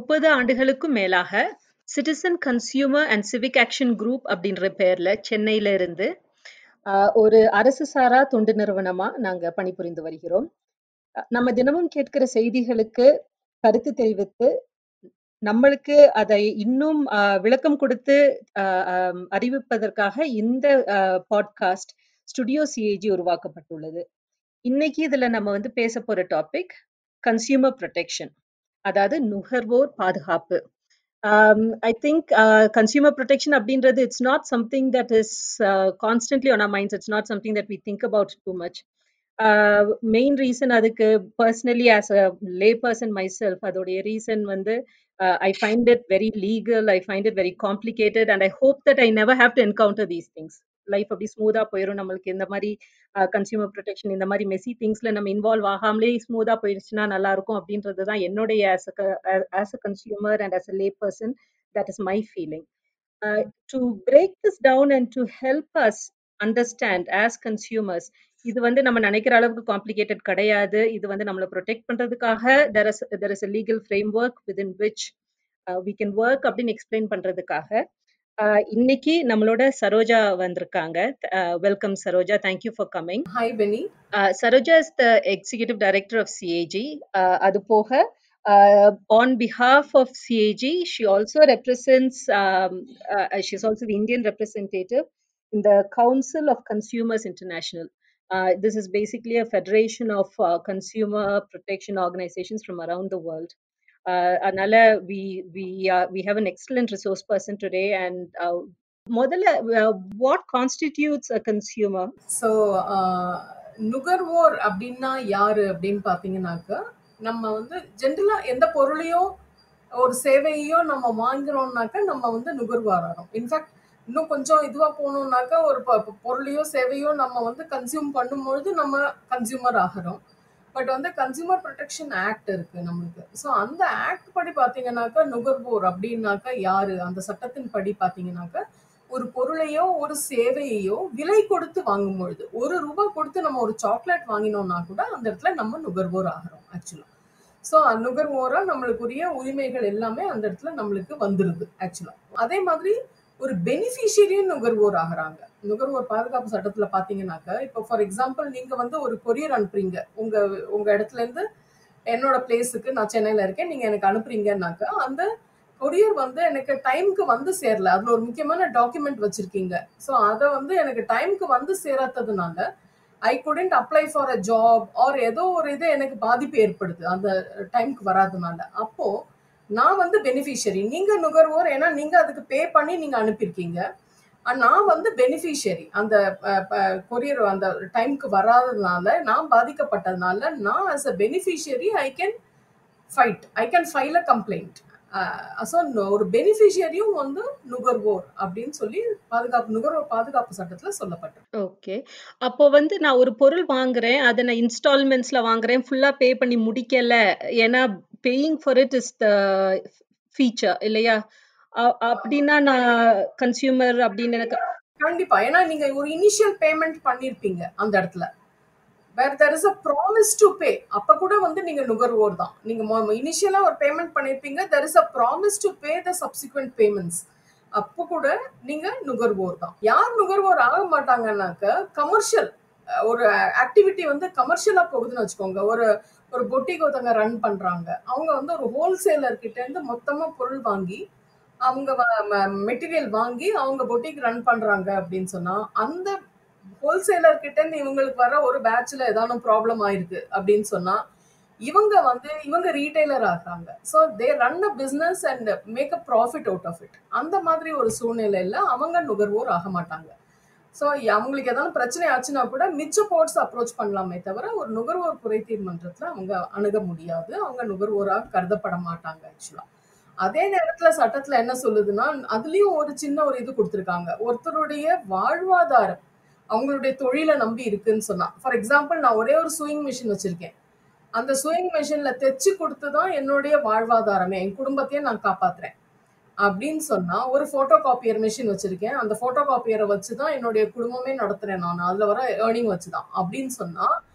முப்பது ஆண்டுகளுக்கும் மேலாக citizen consumer and civic action group அப்படின்ற பேர்ல சென்னையில இருந்து ஆஹ், ஒரு அரசு சாரா தொண்டு நிறுவனமா நாங்க பணிபுரிந்து வருகிறோம் அஹ், நம்ம தினமும் கேட்கிற செய்திகளுக்கு கருத்து தெரிவித்து நம்மளுக்கு அதை இன்னும் ஆஹ், விளக்கம் கொடுத்து ஆஹ், ஆம், அறிவிப்பதற்காக இந்த பாட்காஸ்ட் ஸ்டுடியோ சிஏஜி உருவாக்கப்பட்டுள்ளது இன்னைக்கு இதுல நம்ம வந்து பேச போற டாபிக் கன்சியூமர் ப்ரொடெக்ஷன் அதாவது நுகர்வோர் பாதுகாப்பு ஐ திங்க் கன்சியூமர் ப்ரொடெக்ஷன் அப்படின்றது it's not something that is constantly on our minds it's not something that we think about too much main reason அதுக்கு personally as a lay person myself அதோடைய reason வந்து I find it very legal I find it very complicated and I hope that I never have to encounter these things life அப்படி ஸ்மூதா போயிடும் நம்மளுக்கு இந்த மாதிரி consumer protection இந்த மாதிரி மெஸ்ஸி திங்ஸ்ல நம்ம இன்வால்வ் ஆகாமலே ஸ்மூதா போயிடுச்சுன்னா நல்லா இருக்கும் அப்படின்றது தான் என்னுடைய as as a consumer and as a lay person that is my feeling to break this down and to help us understand as consumers இது வந்து நம்ம நினைக்கிற அளவுக்கு காம்ப்ளிகேட்டட் கிடையாது இது வந்து நம்மளை ப்ரொடெக்ட் பண்றதுக்காக there is there is a legal framework within which we can work அப்படின்னு எக்ஸ்பிளைன் பண்றதுக்காக ஆஹ் இன்னைக்கு நம்மளோட சரோஜா வந்திருக்காங்க welcome Saroja thank you for coming Hi, Benny. Saroja is the executive director of CAG அது போக uh, on behalf of CAG, she also represents, um, uh, she's also the Indian representative in the Council of Consumers International. Uh, this is basically a federation of uh, consumer protection organizations from around the world. Uh, Anala, we we uh, we have an excellent resource person today, and uh, முதல்ல, uh, what constitutes a consumer? So நுகர்வோர் அப்படின்னா யாரு அப்படின்னு பார்த்தீங்கன்னாக்க நம்ம வந்து ஜென்ரலா எந்த பொருளையோ ஒரு சேவையோ நம்ம வாங்குறோம்னாக்க நம்ம வந்து நுகர்வோர் ஆகிறோம் இன்ஃபேக்ட் இன்னும் கொஞ்சம் இதுவா போகணும்னாக்க ஒரு பொ- பொ- பொருளையோ சேவையோ நம்ம வந்து கன்சியூம் பண்ணும்பொழுது நம்ம கன்சியூமர் ஆகிறோம் பட் வந்து கன்சியூமர் ப்ரொடெக்ஷன் ஆக்ட் இருக்கு நம்மளுக்கு ஸோ அந்த ஆக்ட் படி பார்த்தீங்கன்னாக்கா நுகர்வோர் அப்படின்னாக்கா யாரு அந்த சட்டத்தின் படி பார்த்தீங்கன்னாக்கா ஒரு பொருளையோ ஒரு சேவையையோ விலை கொடுத்து வாங்கும் பொழுது ஒரு ரூபாய் கொடுத்து நம்ம ஒரு சாக்லேட் வாங்கினோம்னா கூட அந்த இடத்துல நம்ம நுகர்வோர் ஆகிறோம் ஆக்சுவலா ஸோ நுகர்வோரா நம்மளுக்குரிய உரிமைகள் எல்லாமே அந்த இடத்துல நம்மளுக்கு வந்துருது ஆக்சுவலா அதே மாதிரி ஒரு பெனிஃபிஷியரியும் நுகர்வோர் ஆகுறாங்க நுகர்வோர் பாதுகாப்பு சட்டத்துல பாத்தீங்கன்னாக்க இப்போ ஃபார் எக்ஸாம்பிள் நீங்க வந்து ஒரு கொரியர் அனுப்புறீங்க உங்க உங்க இடத்துல இருந்து என்னோட பிளேஸுக்கு நான் சென்னையில இருக்கேன் நீங்க எனக்கு அனுப்புறீங்கன்னாக்க அந்த கொரியர் வந்து எனக்கு டைம்க்கு வந்து சேரல அதுல ஒரு முக்கியமான டாக்குமெண்ட் வச்சிருக்கீங்க ஸோ அதை வந்து எனக்கு டைம்க்கு வந்து சேராததுனால I couldn't apply for a job or ஏதோ ஒரு இது எனக்கு பாதிப்பு ஏற்படுது அந்த டைம்க்கு வராதனால அப்போ நான் வந்து பெனிஃபிஷியரி நீங்க நுகர்வோர் ஏன்னா நீங்க அதுக்கு பே பண்ணி நீங்க அனுப்பியிருக்கீங்க ஆனா, நான் வந்து பெனிஃபிஷியரி அந்த கொரியர் அந்த டைம்க்கு வராததுனால நான் பாதிக்கப்பட்டதுனால நான் as a beneficiary I can fight I can file a complaint so ஒரு பெனிஃபிஷியரியும் வந்து நுகர்வோர் அப்படின்னு சொல்லி பாதுகாப்பு நுகர்வோர் பாதுகாப்பு சட்டத்துல சொல்லப்பட்டிருக்கு ஓகே அப்போ வந்து நான் ஒரு பொருள் வாங்குறேன் அதை நான் இன்ஸ்டால்மெண்ட்ஸ்ல வாங்குறேன் ஃபுல்லா பே பண்ணி முடிக்கல ஏன்னா paying for it is the feature இல்லையா அ- அப்படின்னா நான் கன்சியூமர் அப்படின்னு எனக்கு கண்டிப்பா ஏன்னா நீங்க ஒரு இனிஷியல் பேமெண்ட் பண்ணிருப்பீங்க அந்த இடத்துல where there is a promise to pay அப்ப கூட வந்து நீங்க நுகர்வோர் தான் நீங்க இனிஷியலா ஒரு பேமெண்ட் பண்ணிருப்பீங்க there is a promise to pay the subsequent payments அப்போ கூட நீங்க நுகர்வோர் தான் யார் நுகர்வோர் ஆக மாட்டாங்கன்னாக்க கமர்ஷியல் ஒரு ஆக்டிவிட்டி வந்து கமர்ஷியலா போகுதுன்னு வச்சுக்கோங்க ஒரு ஒரு பொட்டிக் ஒருத்தவங்க ரன் பண்றாங்க அவங்க வந்து ஒரு ஹோல்சேலர் கிட்ட இருந்து மொத்தமா பொருள் வாங்கி அவங்க மெட்டீரியல் வாங்கி அவங்க பொட்டிக் ரன் பண்றாங்க அப்படின்னு சொன்னா அந்த ஹோல்சேலர் கிட்ட இருந்து இவங்களுக்கு வர ஒரு பேட்ச்ல ஏதாவது ப்ராப்ளம் ஆயிருக்கு அப்படின்னு சொன்னா இவங்க வந்து இவங்க ரீட்டைலர் ஆகுறாங்க so they run a business and make a profit out of it அந்த மாதிரி ஒரு சூழ்நிலையில அவங்க நுகர்வோர் ஆக மாட்டாங்க ஸோ அவங்களுக்கு ஏதாவது பிரச்சனை ஆச்சுன்னா கூட மிச்ச போர்ட்ஸ் அப்ரோச் பண்ணலாமே தவிர ஒரு நுகர்வோர் குறைதீர் மன்றத்தில் அவங்க அணுக முடியாது அவங்க நுகர்வோராக கருதப்பட மாட்டாங்க ஆக்சுவலா அதே நேரத்துல சட்டத்துல என்ன சொல்லுதுன்னா அதுலயும் ஒரு சின்ன ஒரு இது கொடுத்துருக்காங்க ஒருத்தருடைய வாழ்வாதாரம் அவங்களுடைய தொழிலை நம்பி இருக்குன்னு சொன்னா ஃபார் எக்ஸாம்பிள் நான் ஒரே ஒரு சூயிங் மிஷின் வச்சிருக்கேன் அந்த சூயிங் மிஷின்ல தைச்சு கொடுத்து தான் என்னுடைய வாழ்வாதாரமே என் குடும்பத்தையே நான் காப்பாத்துறேன் அப்படின்னு சொன்னா ஒரு போட்டோ காப்பியர் மிஷின் வச்சிருக்கேன் அந்த போட்டோ காப்பியரை வச்சுதான் என்னுடைய குடும்பமே நடத்துறேன் நான் அதுல வர ஏர்னிங் வச்சுதான் அப்படின்னு சொன்னா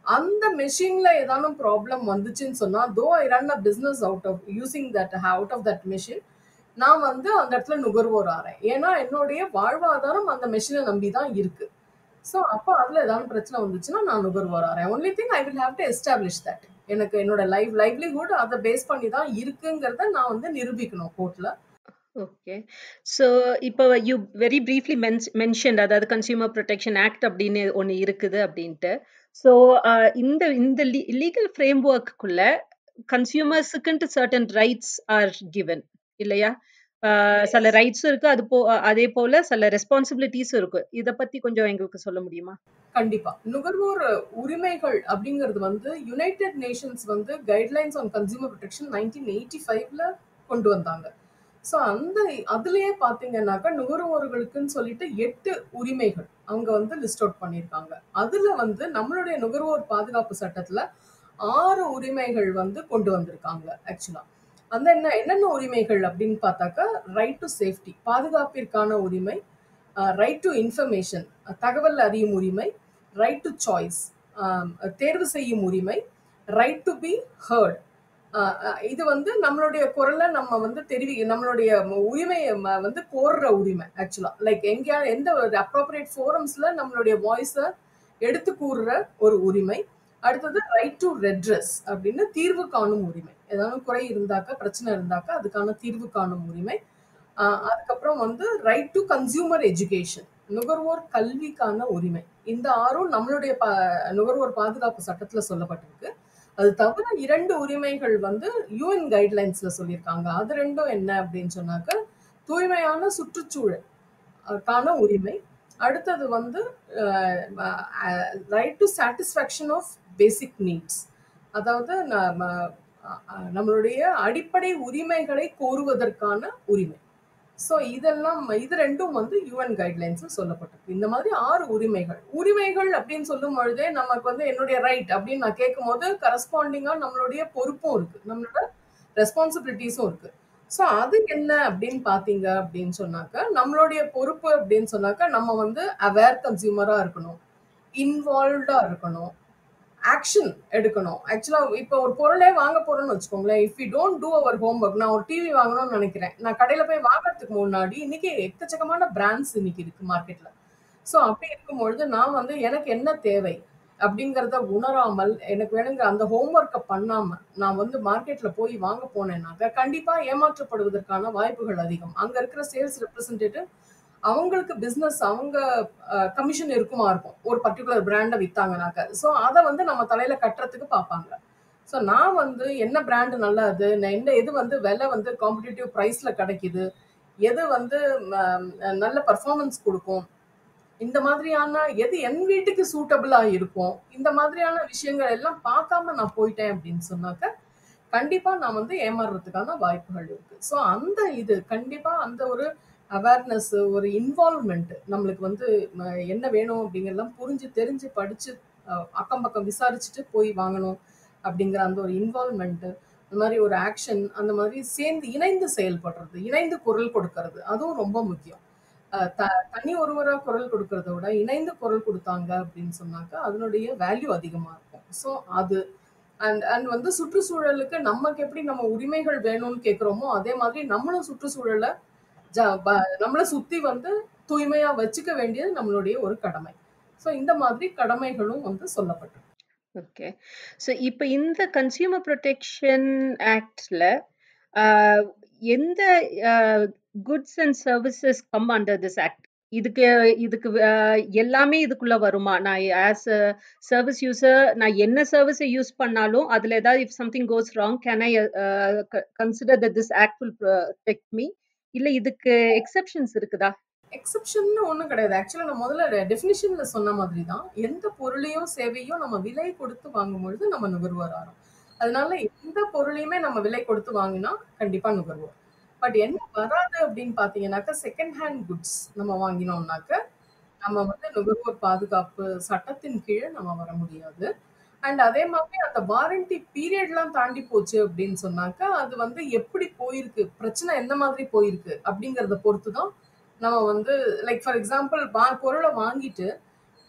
அந்த மெஷின்ல ஏதானும் ப்ராப்ளம் வந்துச்சுன்னு சொன்னா though I run a business out of using that out of that machine நான் வந்து அந்த இடத்துல நுகர்வோர் ஆறேன் ஏன்னா என்னுடைய வாழ்வாதாரம் அந்த மெஷினை நம்பி தான் இருக்கு ஸோ அப்போ அதில் ஏதாவது பிரச்சனை வந்துச்சுன்னா நான் நுகர்வோர் ஆறேன் only thing I will have to establish that எனக்கு என்னோட லைஃப் லைவ்லிஹுட் அதை பேஸ் பண்ணி தான் இருக்குங்கிறத நான் வந்து நிரூபிக்கணும் கோர்ட்ல ஓகே ஸோ இப்போ you very briefly men mentioned அதாவது கன்சியூமர் ப்ரொடெக்ஷன் ஆக்ட் அப்படின்னு ஒன்று இருக்குது அப்படின்ட்டு ஸோ இந்த இந்த லீகல் ஃப்ரேம் ஒர்க்குள்ள கன்சியூமர்ஸுக்குன்ட்டு சர்டன் ரைட்ஸ் ஆர் கிவன் இல்லையா சில ரைட்ஸும் இருக்கு அது போ அதே போல சில ரெஸ்பான்சிபிலிட்டிஸும் இருக்கு இத பத்தி கொஞ்சம் எங்களுக்கு சொல்ல முடியுமா கண்டிப்பா நுகர்வோர் உரிமைகள் அப்படிங்கிறது வந்து யுனைடெட் நேஷன்ஸ் வந்து guidelines on consumer protection nineteen eighty ஃபைவ்ல கொண்டு வந்தாங்க ஸோ அந்த அதுலயே பாத்தீங்கன்னாக்கா நுகர்வோர்களுக்குன்னு சொல்லிட்டு எட்டு உரிமைகள் அவங்க வந்து லிஸ்ட் அவுட் பண்ணியிருக்காங்க அதுல வந்து நம்மளுடைய நுகர்வோர் பாதுகாப்பு சட்டத்துல ஆறு உரிமைகள் வந்து கொண்டு வந்திருக்காங்க ஆக்சுவலா அந்த என்ன என்னென்ன உரிமைகள் அப்படின்னு பார்த்தாக்கா ரைட் டு சேஃப்டி பாதுகாப்பிற்கான உரிமை ரைட் டு இன்ஃபர்மேஷன் தகவல் அறியும் உரிமை ரைட் டு சாய்ஸ் தேர்வு செய்யும் உரிமை ரைட் டு பி ஹர்ட் இது வந்து நம்மளுடைய குரலை நம்ம வந்து தெரிவி நம்மளுடைய உரிமையை வந்து கோர்ற உரிமை ஆக்சுவலா லைக் எங்கேயா எந்த ஒரு அப்ரோப்ரியேட் ஃபோரம்ஸ்ல நம்மளுடைய வாய்ஸை எடுத்து கூறுற ஒரு உரிமை அடுத்தது ரைட் டு ரெட்ரஸ் அப்படின்னு தீர்வு காணும் உரிமை ஏதாவது குறை இருந்தாக்கா பிரச்சனை இருந்தாக்கா அதுக்கான தீர்வு காணும் உரிமை அதுக்கப்புறம் வந்து ரைட் டு கன்சியூமர் எஜுகேஷன் நுகர்வோர் கல்விக்கான உரிமை இந்த ஆறும் நம்மளுடைய பா நுகர்வோர் பாதுகாப்பு சட்டத்துல சொல்லப்பட்டிருக்கு அது தவிர இரண்டு உரிமைகள் வந்து யூஎன் கைட்லைன்ஸ்ல சொல்லியிருக்காங்க அது ரெண்டும் என்ன அப்படின்னு சொன்னாக்க தூய்மையான சுற்றுச்சூழல் கான உரிமை அடுத்தது வந்து right to satisfaction of basic needs அதாவது நம்மளுடைய அடிப்படை உரிமைகளை கோருவதற்கான உரிமை ஸோ இதெல்லாம் இது ரெண்டும் வந்து யூஎன் கைட்லைன்ஸ் சொல்லப்பட்டிருக்கு இந்த மாதிரி ஆறு உரிமைகள் உரிமைகள் அப்படின்னு சொல்லும் பொழுதே நமக்கு வந்து என்னுடைய ரைட் அப்படின்னு நான் கேட்கும் போது கரஸ்பாண்டிங்கா நம்மளுடைய பொறுப்பும் இருக்கு நம்மளோட ரெஸ்பான்சிபிலிட்டிஸும் இருக்கு ஸோ அது என்ன அப்படின்னு பார்த்தீங்க அப்படின்னு சொன்னாக்கா நம்மளுடைய பொறுப்பு அப்படின்னு சொன்னாக்கா நம்ம வந்து அவேர் கன்சியூமரா இருக்கணும் இன்வால்வ்டா இருக்கணும் ஆக்ஷன் எடுக்கணும் ஆக்சுவலா இப்போ ஒரு பொருளே வாங்க போறோம்னு வச்சுக்கோங்களேன் if you don't do our homework நான் ஒரு டிவி வாங்கணும்னு நினைக்கிறேன் நான் கடையில போய் வாங்குறதுக்கு முன்னாடி இன்னைக்கு எக்கச்சக்கமான பிராண்ட்ஸ் இன்னைக்கு இருக்கு மார்க்கெட்ல ஸோ அப்படி இருக்கும்பொழுது நான் வந்து எனக்கு என்ன தேவை அப்படிங்கிறத உணராமல் எனக்கு வேணுங்கிற அந்த ஹோம்ஒர்க்கை பண்ணாம நான் வந்து மார்க்கெட்ல போய் வாங்க போனேன்னாக்க கண்டிப்பா ஏமாற்றப்படுவதற்கான வாய்ப்புகள் அதிகம் அங்க இருக்கிற சேல்ஸ் ரெப்ரசன்டேட்டிவ் அவங்களுக்கு பிஸ்னஸ் அவங்க கமிஷன் இருக்குமா இருக்கும் ஒரு பர்டிகுலர் பிராண்டை வித்தாங்கனாக்க ஸோ அதை வந்து நம்ம தலையில கட்டுறதுக்கு பார்ப்பாங்க ஸோ நான் வந்து என்ன பிராண்டு நல்லது என்ன எது வந்து விலை வந்து காம்படிட்டிவ் ப்ரைஸ்ல கிடைக்குது எது வந்து நல்ல பர்ஃபார்மன்ஸ் கொடுக்கும் இந்த மாதிரியான எது என் வீட்டுக்கு சூட்டபிளா இருக்கும் இந்த மாதிரியான விஷயங்கள் எல்லாம் பார்க்காம நான் போயிட்டேன் அப்படின்னு சொன்னாக்க கண்டிப்பா நான் வந்து ஏமாறுறதுக்கான வாய்ப்புகள் இருக்கு ஸோ அந்த இது கண்டிப்பா அந்த ஒரு அவேர்னஸ் ஒரு இன்வால்வ்மெண்ட் நம்மளுக்கு வந்து என்ன வேணும் அப்படிங்கிறதெல்லாம் புரிஞ்சு தெரிஞ்சு படிச்சு அக்கம் பக்கம் விசாரிச்சுட்டு போய் வாங்கணும் அப்படிங்கிற அந்த ஒரு இன்வால்வ்மெண்ட் அந்த மாதிரி ஒரு ஆக்ஷன் அந்த மாதிரி சேர்ந்து இணைந்து செயல்படுறது இணைந்து குரல் கொடுக்கறது அதுவும் ரொம்ப முக்கியம் தனி ஒருவரா குரல் கொடுக்கறத விட இணைந்து குரல் கொடுத்தாங்க அப்படின்னு சொன்னாக்கா அதனுடைய வேல்யூ அதிகமா இருக்கும் ஸோ அது அண்ட் அண்ட் வந்து சுற்றுச்சூழலுக்கு நமக்கு எப்படி நம்ம உரிமைகள் வேணும்னு கேட்குறோமோ அதே மாதிரி நம்மளும் சுற்றுச்சூழலை நம்மளை சுத்தி வந்து தூய்மையா வச்சுக்க வேண்டியது நம்மளுடைய ஒரு கடமை ஸோ இந்த மாதிரி கடமைகளும் வந்து சொல்லப்பட்டிருக்கு ஓகே ஸோ இப்போ இந்த கன்சியூமர் ப்ரொடெக்ஷன் ஆக்ட்ல எந்த goods and services come under this act இதுக்கு இதுக்கு எல்லாமே இதுக்குள்ள வருமா நான் ஆஸ் அ சர்வீஸ் யூசர் நான் என்ன சர்வீஸை யூஸ் பண்ணாலும் அதுல ஏதாவது if something goes wrong can I consider that this act will protect me இல்ல இதுக்கு எக்ஸெப்ஷன்ஸ் இருக்குதா எக்ஸெப்ஷன் ஒன்றும் கிடையாது ஆக்சுவலாக நான் முதல்ல டெஃபினிஷன்ல சொன்ன மாதிரி தான் எந்த பொருளையும் சேவையும் நம்ம விலை கொடுத்து வாங்கும் பொழுது நம்ம நுகர்வோர் ஆகிறோம் அதனால எந்த பொருளையுமே நம்ம விலை கொடுத்து வாங்கினா கண்டிப்பா நுகர்வோர் பட் என்ன வராது அப்படின்னு பாத்தீங்கன்னாக்கா செகண்ட் ஹேண்ட் குட்ஸ் நம்ம வாங்கினோம்னாக்க நம்ம வந்து நுகர்வோர் பாதுகாப்பு சட்டத்தின் கீழே நம்ம வர முடியாது அண்ட் அதே மாதிரி அந்த வாரண்டி பீரியட்லாம் தாண்டி போச்சு அப்படின்னு சொன்னாக்கா அது வந்து எப்படி போயிருக்கு பிரச்சனை எந்த மாதிரி போயிருக்கு அப்படிங்கிறத பொறுத்து தான் நம்ம வந்து லைக் ஃபார் எக்ஸாம்பிள் பொருளை வாங்கிட்டு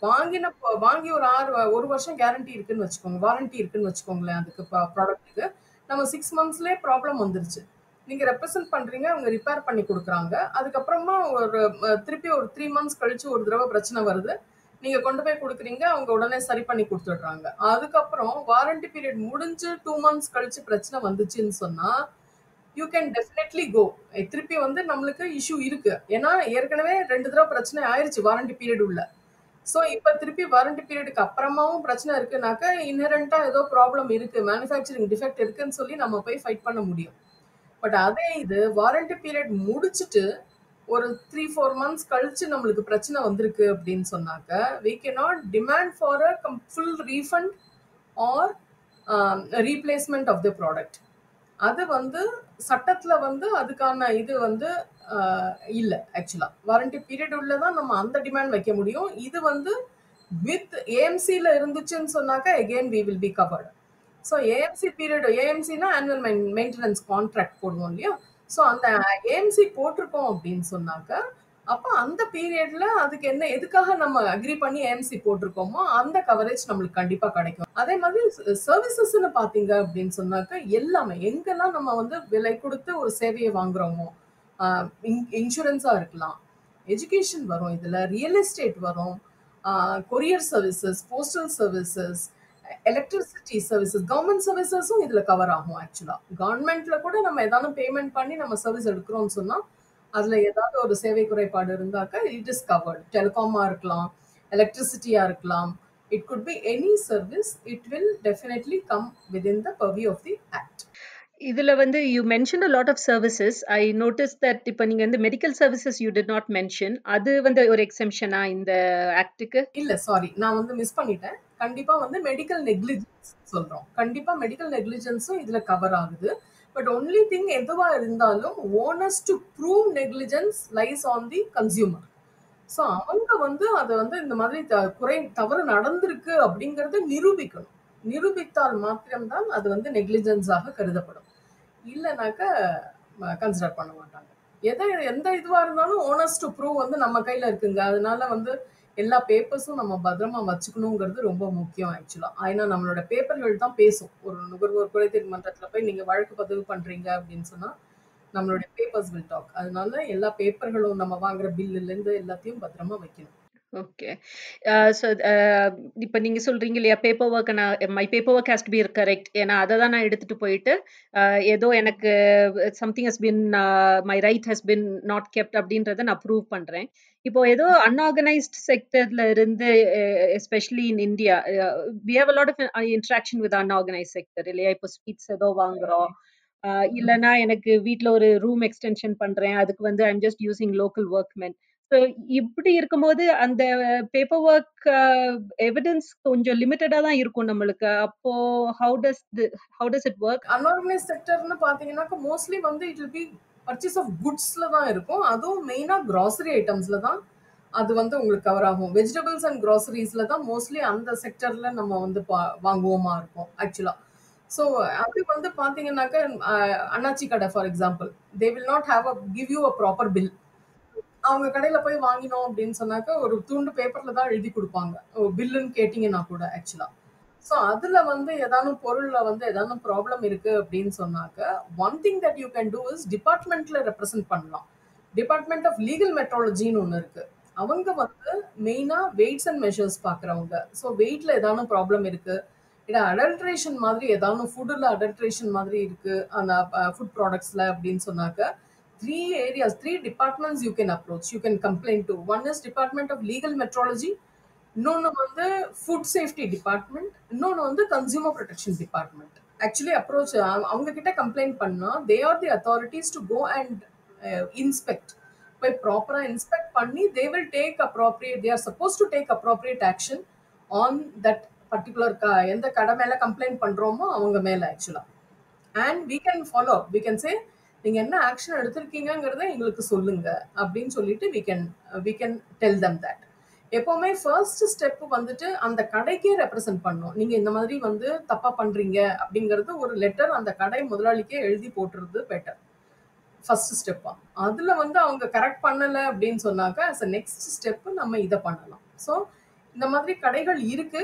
வாங்கின ப வாங்கி ஒரு 6 1 வருஷம் கேரண்டி இருக்குன்னு வச்சுக்கோங்க. வாரண்டி இருக்குன்னு வச்சுக்கோங்களேன் அதுக்கு ப ப்ராடக்ட்டுக்கு. நம்ம 6 மந்த்ஸ்லயே ப்ராப்ளம் வந்துருச்சு. நீங்க ரெப்ரசன்ட் பண்றீங்க, அவங்க ரிப்பேர் பண்ணி குடுக்குறாங்க. அதுக்கப்புறமா ஒரு அ திருப்பி ஒரு 3 மந்த்ஸ் கழிச்சு ஒரு தடவ பிரச்சனை வருது. நீங்க கொண்டு போய் குடுக்குறீங்க, அவங்க உடனே சரி பண்ணி குடுத்துடுறாங்க. அதுக்கப்புறம் வாரண்டி பீரியட் முடிஞ்சு 2 மந்த்ஸ் கழிச்சு பிரச்சனை வந்துச்சுன்னு சொன்னா, யூ கேன் டெஃபினெட்லி கோ. திருப்பி வந்து நம்மளுக்கு இஷ்யூ இருக்கு. ஏன்னா ஏற்கனவே 2 தடவ பிரச்சனை ஆயிருச்சு வாரண்டி பீரியட் உள்ள. ஸோ இப்ப திருப்பி வாரண்டி பீரியடுக்கு அப்புறமாவும் பிரச்சனை இருக்குனாக்க, இன்ஹெரன்ட்டா ஏதோ ப்ராப்ளம் இருக்கு. மேனுஃபேக்சரிங் டிஃபெக்ட் இருக்குன்னு சொல்லி நம்ம போய் ஃபைட் பண்ண முடியும். பட் அதே இது வாரண்டி பீரியட் முடிச்சுட்டு ஒரு 3, 4 மந்த்ஸ் கழிச்சு நம்மளுக்கு பிரச்சனை வந்திருக்கு அப்படின்னு சொன்னாக்க, we cannot demand for a come full refund or a replacement of the product. அது வந்து சட்டத்துல வந்து அதுக்கான இது வந்து அ இல்ல ஆக்சுவலா. வாரண்டி பீரியட் உள்ள தான் நம்ம அந்த டிமாண்ட் வைக்க முடியும். இது வந்து வித் ஏஎம்சில இருந்துச்சுன்னு சொன்னாக்க, again we will be covered. So AMC period ஏஎம்சினா ஆனுவல் மெயின் மெயின்டனன்ஸ் கான்ட்ராக்ட் போடுவோம் இல்லையா? ஸோ அந்த ஏஎம்சி போட்டிருக்கோம் அப்படின்னு சொன்னாக்க, அப்ப அந்த பீரியட்ல அதுக்கு என்ன எதுக்காக நம்ம அக்ரி பண்ணி ஏஎம்சி போட்டிருக்கோமோ, அந்த கவரேஜ் நம்மளுக்கு கண்டிப்பா கிடைக்கும். அதே மாதிரி ச சர்வீசஸ்ன்னு பார்த்தீங்க அப்படின்னு சொன்னாக்க, எல்லாமே எங்கெல்லாம் நம்ம வந்து விலை குடுத்து ஒரு சேவைய வாங்குறோமோ, அ இன் இன்சூரன்ஸா இருக்கலாம், எஜுகேஷன் வரும் இதுல, ரியல் எஸ்டேட் வரும், uh courier services, postal services, electricity services, government சர்வீசஸும் இதுல கவர் ஆகும் ஆக்சுவலா. கவர்ன்மென்ட்ல கூட நம்ம ஏதானும் பேமெண்ட் பண்ணி நம்ம சர்வீஸ் எடுக்கிறோம்னு சொன்னா, அதுல ஏதாவது ஒரு சேவை குறைபாடு இருந்தாக்க, இட் இஸ் கவர்ட். டெலிகாமா இருக்கலாம், எலக்ட்ரிசிட்டியா இருக்கலாம். It could be any service. It will definitely come within the purview of the act. இதுல வந்து you mentioned a lot of services. I notice that இப்ப நீங்க வந்து medical services you did not mention. அது வந்து ஒரு எக்ஸெம்ஷனா இந்த ஆக்ட்க்கு? இல்ல சாரி. நான் வந்து மிஸ் பண்ணிட்டேன். கண்டிப்பா வந்து மெடிக்கல் நெக்லிஜென்ஸ் சொல்றோம். கண்டிப்பா மெடிக்கல் நெக்லிஜென்ஸும் இதுல கவர் ஆகுது. பட் ஒன்லி திங் எதுவா இருந்தாலும் onus to prove negligence lies on the consumer. So அவங்க வந்து அத வந்து இந்த மாதிரி த குறை தவறு நடந்திருக்கு அப்படிங்கிறத நிரூபிக்கணும். நிரூபித்தால் மாத்திரம் தான் அது வந்து நெக்லிஜென்ஸாக கருதப்படும். இல்லனாக்க ம கன்சிடர் பண்ண மாட்டாங்க. எத எந்த இதுவா இருந்தாலும் ஓனர்ஸ் டூ ப்ரூவ் வந்து நம்ம கையில இருக்குங்க. அதனால வந்து எல்லா பேப்பர்ஸும் நம்ம பத்திரமா வச்சுக்கணுங்கிறது ரொம்ப முக்கியம் ஆக்சுவலா. ஏன்னா நம்மளோட பேப்பர்கள் தான் பேசும். ஒரு நுகர்வோர் குறைதீர் மன்றத்துல போய் நீங்க வழக்கு பதிவு பண்றீங்க அப்படின்னு சொன்னா, நம்மளுடைய பேப்பர்ஸ் வில் டாக். அதனால எல்லா பேப்பர்களும் நம்ம வாங்குற பில்லுலேருந்து எல்லாத்தையும் பத்திரமா வைக்கணும். ஓகே. அ ஸோ அ இப்ப நீங்க சொல்றீங்க இல்லையா, பேப்பர் வொர்க்க நான் my paper work has to be correct. ஏன்னா அத தான் நான் எடுத்துட்டு போயிட்டு, அ ஏதோ எனக்கு something has been uh my right has been not kept அப்படின்றத நான் ப்ரூவ் பண்றேன். இப்போ ஏதோ அன்ஆர்கனைஸ்ட் செக்டர்ல இருந்து uh especially in India uh we have a lot of interaction with unorganised sector இல்லையா? இப்போ ஸ்வீட்ஸ் ஏதோ வாங்குறோம். அ இல்லன்னா எனக்கு வீட்ல ஒரு ரூம் எக்ஸ்டென்ஷன் பண்றேன். அதுக்கு வந்து I am just using local workmen. So இப்படி இருக்கும்போது அந்த பேப்பர் வொர்க் அ எவிடன்ஸ் கொஞ்சம் லிமிட்டடா தான் இருக்கும் நம்மளுக்கு. அப்போ how does the how does it work? Unorganised செக்டர்ன்னு பார்த்தீங்கன்னாக்க, மோஸ்ட்லி வந்து it will be purchase of குட்ஸ்ல தான் இருக்கும். அதுவும் மெயினா கிராசரி ஐட்டம்ஸ்ல தான் அது வந்து உங்களுக்கு கவர் ஆகும். வெஜிடபிள்ஸ் அண்ட் கிராசரிஸ்ல தான் மோஸ்ட்லி அந்த செக்டர்ல நம்ம வந்து பா வாங்குவோமா இருக்கும் ஆக்சுவலா. ஸோ அது வந்து பார்த்தீங்கன்னாக்க, அ அண்ணாச்சி கடை for example. They will not have a give you a proper bill. அவங்க கடையில போய் வாங்கினோம் அப்படின்னு சொன்னாக்க, ஒரு துண்டு பேப்பர்ல தான் எழுதி குடுப்பாங்க. பில்லுன்னு கேட்டீங்கன்னா கூட ஆக்சுவலா. ஸோ அதுல வந்து ஏதானும் பொருள்ல வந்து ஏதானும் ப்ராப்ளம் இருக்கு அப்படின்னு சொன்னாக்க, one thing that you can do is டிபார்ட்மெண்ட்ல ரெப்ரசன்ட் பண்ணலாம். டிபார்ட்மெண்ட் ஆஃப் லீகல் மெட்ராலஜின்னு ஒண்ணு இருக்கு. அவங்க வந்து மெயினா வெயிட்ஸ் அண்ட் மெஷர்ஸ் பார்க்குறவங்க. ஸோ வெயிட்ல ஏதானும் ப்ராப்ளம் இருக்கு. இல்ல அடல்ட்ரேஷன் மாதிரி ஏதானும் ஃபுட்ல அடல்ட்ரேஷன் மாதிரி இருக்கு. அந்த அ ஃபுட் ப்ராடக்ட்ஸ்ல அப்படின்னு சொன்னாக்க, 3 areas 3 departments you can approach. You can complaint to. One is department of legal metrology. இன்னொன்னு வந்து ஃபுட் சேஃப்டி டிபார்ட்மெண்ட். இன்னொன்னு வந்து consumer protection department. Actually approach அவங்க கிட்ட கம்ப்ளைண்ட் பண்ணா, they are the authorities to go and uh inspect. போய் ப்ராப்பரா inspect பண்ணி they will take appropriate they are suppose to take appropriate action on that particular க எந்த கடை மேல கம்ப்ளைண்ட் பண்றோமோ அவங்க மேல ஆக்சுவலா. And we can follow. We can say நீங்க என்ன ஆக்ஷன் எடுத்திருக்கீங்கங்கிறத எங்களுக்கு சொல்லுங்க அப்படின்னு சொல்லிட்டு we can we can tell them that. எப்பவுமே ஃபர்ஸ்ட் ஸ்டெப் வந்துட்டு அந்த கடைக்கே ரெப்ரசன்ட் பண்ணணும். நீங்க இந்த மாதிரி வந்து தப்பா பண்றீங்க அப்படிங்கிறது ஒரு லெட்டர் அந்த கடை முதலாளிக்கே எழுதி போட்டுறது பெட்டர். ஃபர்ஸ்ட் ஸ்டெப்பா. அதுல வந்து அவங்க கரெக்ட் பண்ணல அப்படின்னு சொன்னாக்க, அஸ் அ நெக்ஸ்ட் ஸ்டெப் நம்ம இத பண்ணலாம். ஸோ இந்த மாதிரி கடைகள் இருக்கு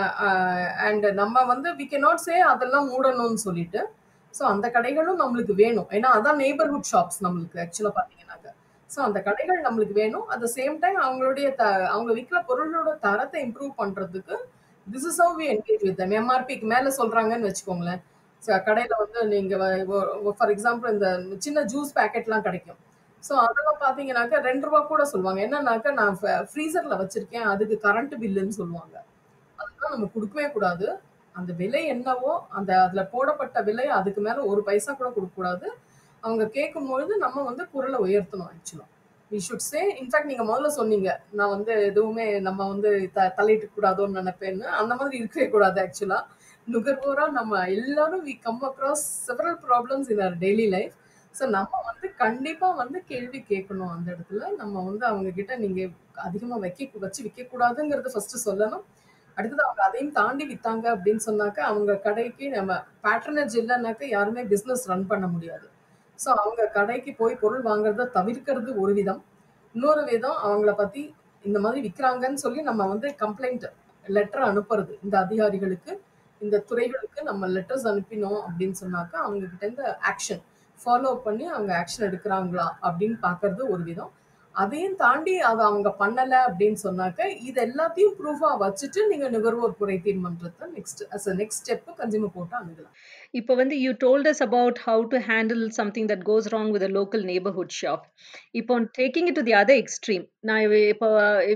அண்ட் நம்ம வந்து வி cannot சே அதெல்லாம் மூடணும்னு சொல்லிட்டு ஸோ அந்த கடைகளும் நம்மளுக்கு வேணும் ஏன்னா அதான் நெய்பர்ஹுட் ஷாப்ஸ் நம்மளுக்கு ஆக்சுவலாக பார்த்தீங்கன்னாக்க ஸோ அந்த கடைகள் நம்மளுக்கு வேணும் அட் த சேம் டைம் அவங்களுடைய த அவங்க விற்கிற பொருளோட தரத்தை இம்ப்ரூவ் பண்ணுறதுக்கு this is how we engage with them எம்ஆர்பிக்கு மேலே சொல்கிறாங்கன்னு வச்சுக்கோங்களேன் கடையில் வந்து நீங்கள் ஃபார் எக்ஸாம்பிள் இந்த சின்ன ஜூஸ் பேக்கெட்லாம் கிடைக்கும் ஸோ அதெல்லாம் பார்த்தீங்கன்னாக்கா ரெண்டு ரூபா கூட சொல்லுவாங்க என்னன்னாக்கா நான் ஃப்ரீசரில் வச்சுருக்கேன் அதுக்கு கரண்ட் பில்லுன்னு சொல்லுவாங்க அதெல்லாம் நம்ம கொடுக்கவே கூடாது அந்த விலை என்னவோ அந்த அதில் போடப்பட்ட விலை அதுக்கு மேலே ஒரு பைசா கூட கொடுக்கக்கூடாது அவங்க கேட்கும் பொழுது நம்ம வந்து குரலை உயர்த்தணும் ஆக்சுவலாக வி ஷுட் சே இன்ஃபேக்ட் நீங்கள் முதல்ல சொன்னீங்க நான் வந்து எதுவுமே நம்ம வந்து த தலையிட்டு கூடாதோன்னு நினைப்பேன்னு அந்த மாதிரி இருக்கவே கூடாது ஆக்சுவலாக நுகர்வோராக நம்ம எல்லாரும் we come across several problems in our daily life so நம்ம வந்து கண்டிப்பாக வந்து கேள்வி கேட்கணும் அந்த இடத்துல நம்ம வந்து அவங்க கிட்ட நீங்கள் அதிகமாக வைக்க வச்சு விற்கக்கூடாதுங்கிறத ஃபர்ஸ்ட் சொல்லணும் அடுத்தது அவங்க அதையும் தாண்டி வித்தாங்க அப்படின்னு சொன்னாக்க அவங்க கடைக்கு நம்ம பேட்டர்னேஜ் இல்லைனாக்க யாருமே பிஸ்னஸ் ரன் பண்ண முடியாது ஸோ அவங்க கடைக்கு போய் பொருள் வாங்குறத தவிர்க்கிறது ஒரு விதம் இன்னொரு விதம் அவங்கள பற்றி இந்த மாதிரி விற்கிறாங்கன்னு சொல்லி நம்ம வந்து கம்ப்ளைண்ட் லெட்டர் அனுப்புறது இந்த அதிகாரிகளுக்கு இந்த துறைகளுக்கு நம்ம லெட்டர்ஸ் அனுப்பினோம் அப்படின்னு சொன்னாக்கா அவங்க கிட்ட இருந்து ஆக்ஷன் ஃபாலோ பண்ணி அவங்க ஆக்ஷன் எடுக்கிறாங்களா அப்படின்னு பார்க்கறது ஒரு விதம் அதையும் தாண்டி அதை அவங்க பண்ணல அப்படின்னு சொன்னாக்க இது எல்லாத்தையும் ப்ரூஃபா வச்சுட்டு நீங்க நுகர்வோர் குறை தீர்மன்றத்தை next as next step consumer போட்டு அணுகலாம் இப்போ வந்து you told us about how to handle something that goes wrong with local neighbourhood shop இப்போ taking it to the other extreme நான் இப்போ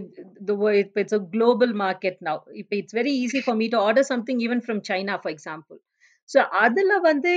இப்போ it's a global market now இப்போ it's very easy for me to order something even from China for example so அதில் வந்து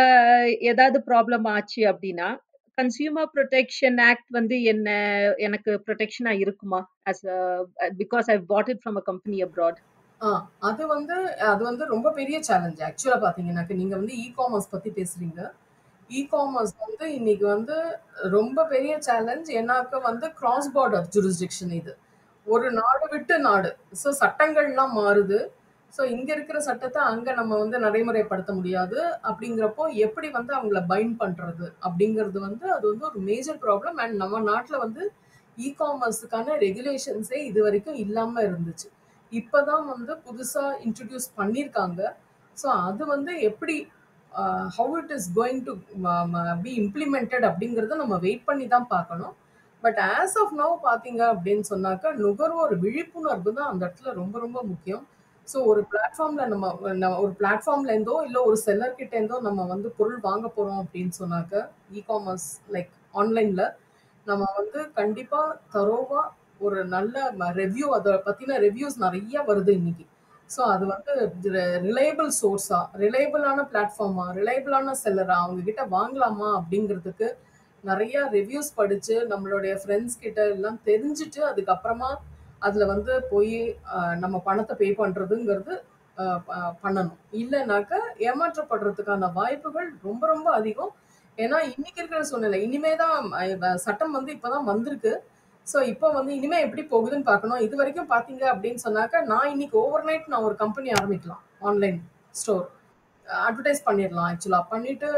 ஏதாவது problem ஆச்சு அப்படின்னா கன்சியூமர் ப்ரொடெக்ஷன் ஆக்ட் வந்து என்ன எனக்கு ப்ரொடெக்ஷனா இருக்குமா as because I bought it from a company abroad ஆ அது வந்து அது வந்து ரொம்ப பெரிய சேலஞ்ச் ஆக்சுவலாக பார்த்தீங்கன்னாக்க நீங்கள் வந்து இ காமர்ஸ் பற்றி பேசுகிறீங்க இ காமர்ஸ் வந்து இன்னைக்கு வந்து ரொம்ப பெரிய சேலஞ்ச் ஏன்னாக்க வந்து கிராஸ் பார்டர் ஜூரிஸ்டிக்ஷன் இது ஒரு நாடு விட்டு நாடு ஸோ சட்டங்கள்லாம் மாறுது ஸோ இங்கே இருக்கிற சட்டத்தை அங்கே நம்ம வந்து நடைமுறைப்படுத்த முடியாது அப்படிங்கிறப்போ எப்படி வந்து அவங்கள பைண்ட் பண்ணுறது அப்படிங்கிறது வந்து அது வந்து ஒரு மேஜர் ப்ராப்ளம் அண்ட் நம்ம நாட்டில் வந்து இ காமர்ஸுக்கான ரெகுலேஷன்ஸே இது வரைக்கும் இல்லாமல் இருந்துச்சு இப்போ தான் வந்து புதுசாக இன்ட்ரடியூஸ் பண்ணியிருக்காங்க ஸோ அது வந்து எப்படி how it is going to be implemented அப்படிங்கிறத நம்ம வெயிட் பண்ணி தான் பார்க்கணும் பட் ஆஸ் ஆஃப் நவ் பார்த்தீங்க அப்படின்னு சொன்னாக்கா நுகர்வோர் விழிப்புணர்வு தான் அந்த இடத்துல ரொம்ப ரொம்ப முக்கியம் ஸோ ஒரு பிளாட்ஃபார்ம்ல நம்ம நம்ம ஒரு பிளாட்ஃபார்ம்ல இருந்தோ இல்லை ஒரு செல்லர் கிட்ட இருந்தோ நம்ம வந்து பொருள் வாங்க போறோம் அப்படின்னு சொன்னாக்க இ காமர்ஸ் லைக் ஆன்லைன்ல நம்ம வந்து கண்டிப்பா தரோவா ஒரு நல்ல ரிவ்யூ அதை பத்தின ரிவ்யூஸ் நிறைய வருது இன்னைக்கு ஸோ அது வந்து ரிலையபிள் சோர்ஸா ரிலையபிளான பிளாட்ஃபார்மா ரிலையபிளான செல்லரா அவங்க கிட்ட வாங்கலாமா அப்படிங்கிறதுக்கு நிறைய ரிவ்யூஸ் படிச்சு நம்மளுடைய ஃப்ரெண்ட்ஸ் கிட்ட எல்லாம் தெரிஞ்சுட்டு அதுக்கப்புறமா அதுல வந்து போய் நம்ம பணத்தை பே பண்றதுங்கிறது பண்ணணும் இல்லைனாக்க ஏமாற்றப்படுறதுக்கான வாய்ப்புகள் ரொம்ப ரொம்ப அதிகம் ஏன்னா இன்னைக்கு இருக்கிற சூழ்நிலை இனிமே தான் சட்டம் வந்து இப்பதான் வந்திருக்கு ஸோ இப்போ வந்து இனிமே எப்படி போகுதுன்னு பார்க்கணும் இது வரைக்கும் பார்த்தீங்க அப்படின்னு சொன்னாக்க நான் இன்னைக்கு ஓவர் நைட் நான் ஒரு கம்பெனி ஆரம்பிக்கலாம் ஆன்லைன் ஸ்டோர் அட்வர்டைஸ் பண்ணிடலாம் ஆக்சுவலாக பண்ணிட்டு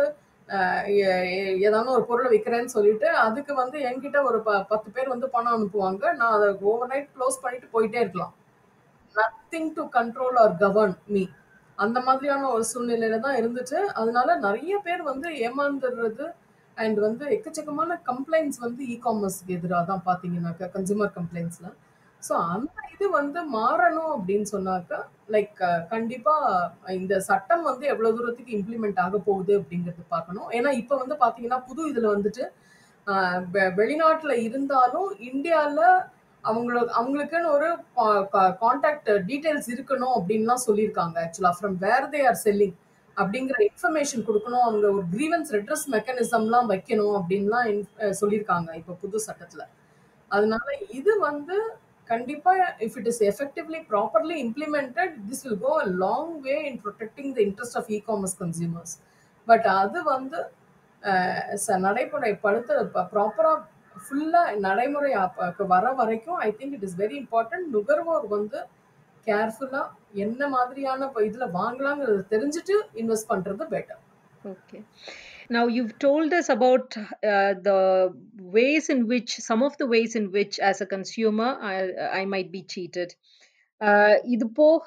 ஏதாவது ஒரு பொருளை விற்கிறேன்னு சொல்லிட்டு அதுக்கு வந்து என்கிட்ட ஒரு ப பத்து பேர் வந்து பணம் அனுப்புவாங்க நான் அதை ஓவர் நைட் க்ளோஸ் பண்ணிட்டு போயிட்டே இருக்கலாம் nothing to control or govern me அந்த மாதிரியான ஒரு சூழ்நிலையில தான் இருந்துச்சு அதனால நிறைய பேர் வந்து ஏமாந்துடுறது அண்ட் வந்து எக்கச்சக்கமான கம்ப்ளைண்ட்ஸ் வந்து இ காமர்ஸ்க்கு எதிராக தான் பார்த்தீங்கன்னாக்கா கன்சூமர் கம்ப்ளைண்ட்ஸ்ல ஸோ அந்த இது வந்து மாறணும் அப்படின்னு சொன்னாக்கா லைக் கண்டிப்பா இந்த சட்டம் வந்து எவ்வளவு தூரத்துக்கு இம்ப்ளிமெண்ட் ஆக போகுது அப்படிங்கிறது பார்க்கணும் ஏன்னா இப்போ வந்து பார்த்தீங்கன்னா புது இதுல வந்துட்டு வெளிநாட்டுல இருந்தாலும் இந்தியாவில் அவங்களுக்கு அவங்களுக்குன்னு ஒரு கான்டாக்ட் டீட்டெயில்ஸ் இருக்கணும் அப்படின்லாம் சொல்லியிருக்காங்க actually from where they are selling அப்படிங்கிற இன்ஃபர்மேஷன் கொடுக்கணும் அவங்க ஒரு கிரீவன்ஸ் ரெட்ரஸ் மெக்கானிசம்லாம் வைக்கணும் அப்படின்லாம் சொல்லியிருக்காங்க இப்போ புது சட்டத்தில் அதனால இது வந்து கண்டிப்பா if it is effectively properly implemented this will go a long way in protecting the interest of e commerce consumers but அது வந்து நடைமுறைப்படுத்த ப்ராப்பராக ஃபுல்லாக நடைமுறை வர வரைக்கும் I think it is very important நுகர்வோர் வந்து கேர்ஃபுல்லாக என்ன மாதிரியான இதில் வாங்கலாங்கிறத தெரிஞ்சுட்டு இன்வெஸ்ட் பண்ணுறது better okay Now, you've told us about uh, the ways in which, some of the ways in which, as a consumer, I, I might be cheated. ஆஹ் இது போக